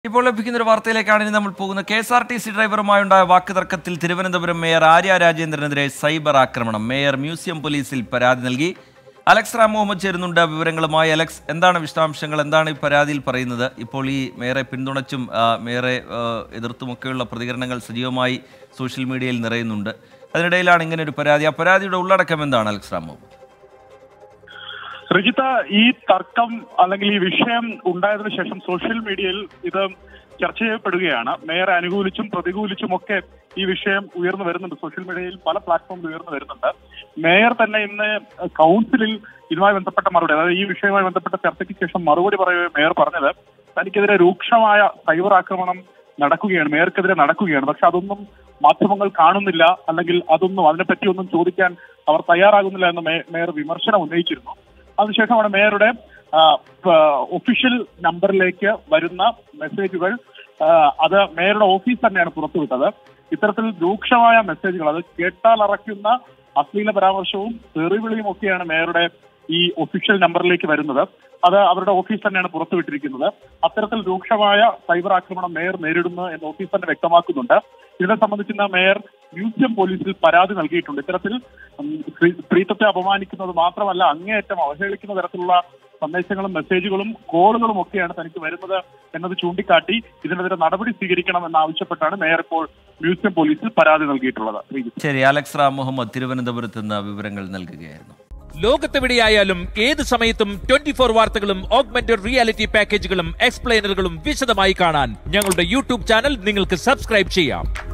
ഇപ്പോൾ ലഭിക്കുന്ന ഒരു വാർത്തയിലേക്കാണ് ഇനി നമ്മൾ പോകുന്നത് K S R T C ഡ്രൈവറുമായുണ്ടായ വാക്കുതർക്കത്തിൽ തിരുവനന്തപുരം മേയർ ആര്യ രാജേന്ദ്രനെതിരെ സൈബർ ആക്രമണം മേയർ മ്യൂസിയം പോലീസിൽ പരാതി നൽകി അലക്സ് റാം മുഹമ്മദ് ചേരുന്നുണ്ട് വിവരങ്ങളുമായി അലക്സ് എന്താണ് വിശദാംശങ്ങൾ എന്താണ് ഈ പരാതിയിൽ പറയുന്നത് ഇപ്പോൾ ഈ മേയറെ പിന്തുണച്ചും ആ, മേയറെ ആ, എതിർത്തുമൊക്കെയുള്ള പ്രതികരണങ്ങൾ സജീവമായി സോഷ്യൽ മീഡിയയിൽ നിറയുന്നുണ്ട് അതിനിടയിലാണ് ഇങ്ങനെ ഒരു പരാതി ആ പരാതിയുടെ ഉള്ളടക്കം എന്താണ് അലക്സ് റാം മുഹമ്മദ് റിജിത്ത ഈ തർക്കം അല്ലെങ്കിൽ ഈ വിഷയം ഉണ്ടായതിനു ശേഷം സോഷ്യൽ മീഡിയയിൽ ഇത് ചർച്ച ചെയ്യപ്പെടുകയാണ് മേയറെ അനുകൂലിച്ചും പ്രതികൂലിച്ചും ഒക്കെ ഈ വിഷയം ഉയർന്നു വരുന്നുണ്ട് സോഷ്യൽ മീഡിയയിൽ പല പ്ലാറ്റ്ഫോമിൽ ഉയർന്നു വരുന്നുണ്ട് മേയർ തന്നെ ഇന്ന് കൗൺസിലിൽ ഇതുമായി ബന്ധപ്പെട്ട മറുപടി അതായത് ഈ വിഷയവുമായി ബന്ധപ്പെട്ട ചർച്ചയ്ക്ക് ശേഷം മറുപടി പറയുകയെ മേയർ പറഞ്ഞത് തനിക്കെതിരെ രൂക്ഷമായ സൈബർ ആക്രമണം നടക്കുകയാണ് മേയർക്കെതിരെ നടക്കുകയാണ് പക്ഷെ അതൊന്നും മാധ്യമങ്ങൾ കാണുന്നില്ല അല്ലെങ്കിൽ അതൊന്നും അതിനെപ്പറ്റി ഒന്നും ചോദിക്കാൻ അവർ തയ്യാറാകുന്നില്ല എന്ന് മേ- മേയർ വിമർശനം ഉന്നയിച്ചിരുന്നു അതിനുശേഷമാണ് മേയറുടെ ഒഫീഷ്യൽ നമ്പറിലേക്ക് വരുന്ന മെസ്സേജുകൾ ആ, അത് മേയറുടെ ഓഫീസ് തന്നെയാണ് പുറത്തുവിട്ടത് ഇത്തരത്തിൽ രൂക്ഷമായ മെസ്സേജുകൾ അത് കേട്ടാൽ അറയ്ക്കുന്ന അശ്ലീല പരാമർശവും തെറിവിളിയും ഒക്കെയാണ് മേയറുടെ ഈ ഒഫീഷ്യൽ നമ്പറിലേക്ക് വരുന്നത് അത് അവരുടെ ഓഫീസ് തന്നെയാണ് പുറത്തുവിട്ടിരിക്കുന്നത് അത്തരത്തിൽ രൂക്ഷമായ സൈബർ ആക്രമണം മേയർ നേരിടുന്നു എന്ന് ഓഫീസ് തന്നെ വ്യക്തമാക്കുന്നുണ്ട് ഇതിനെ സംബന്ധിച്ച് ഇന്ന് മേയർ മ്യൂസിയം പോലീസിൽ പരാതി നൽകിയിട്ടുണ്ട് ഇത്തരത്തിൽ ഉം, സ്ത്രീ- സ്ത്രീത്വത്തെ അപമാനിക്കുന്നത് മാത്രമല്ല അങ്ങേയറ്റം അവഹേളിക്കുന്ന തരത്തിലുള്ള സന്ദേശങ്ങളും മെസ്സേജുകളും കോളുകളും ഒക്കെയാണ് തനിക്ക് വരുന്നത് എന്നത് ചൂണ്ടിക്കാട്ടി ഇതിനെതിരെ നടപടി സ്വീകരിക്കണം എന്നാവശ്യപ്പെട്ടാണ് മേയർ ഇപ്പോൾ മ്യൂസിയം പോലീസിൽ പരാതി നൽകിയിട്ടുള്ളത് ശ്രീജിത്ത്. ശരി അലക്സ് റാം മുഹമ്മദ് തിരുവനന്തപുരത്ത് നിന്ന് വിവരങ്ങൾ നൽകുകയായിരുന്നു ലോകത്തെവിടെയായാലും ഏത് സമയത്തും ട്വന്റി ഫോർ വാർത്തകളും ഓഗ്മെന്റഡ് റിയാലിറ്റി പാക്കേജുകളും എക്സ്പ്ലെയിനറുകളും വിശദമായി കാണാൻ ഞങ്ങളുടെ യൂട്യൂബ് ചാനൽ നിങ്ങൾക്ക് സബ്സ്ക്രൈബ് ചെയ്യാം